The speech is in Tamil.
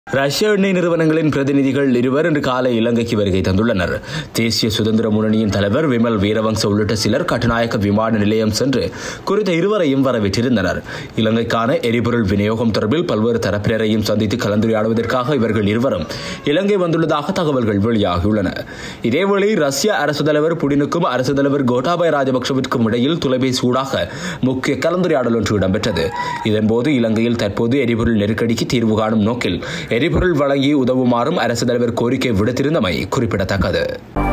ரஷ்ய எண்ணெய் நிறுவனங்களின் பிரதிநிதிகள் இருவர் இன்று காலை இலங்கைக்கு வருகை தந்துள்ளனர் தேசிய சுதந்திர முன்னணியின் தலைவர் விமல் வீரவங்ச உள்ளிட்ட சிலர் கட்டுநாயக்க விமான நிலையம் சென்று குறித்த இருவரையும் வரவேற்றிருந்தனர் இலங்கைக்கான எரிபொருள் விநியோகம் தொடர்பில் பல்வேறு தரப்பினரையும் சந்தித்து கலந்துரையாடுவதற்காக இவர்கள் இருவரும் இலங்கை வந்துள்ளதாக தகவல்கள் வெளியாகியுள்ளன இதேவேளை ரஷ்ய அரசு தலைவர் புடினுக்கும் அரசு தலைவர் கோட்டாபய ராஜபக்சவிற்கும் இடையில் தொலைபேசி ஊடாக முக்கிய கலந்துரையாடல் ஒன்று இடம்பெற்றது இதன்போது இலங்கையில் தற்போது எரிபொருள் நெருக்கடிக்கு தீர்வு காணும் நோக்கில் எரிபொருள் வழங்கி உதவுமாறும் அரசு தலைவர் கோரிக்கை விடுத்திருந்தமை குறிப்பிடத்தக்கது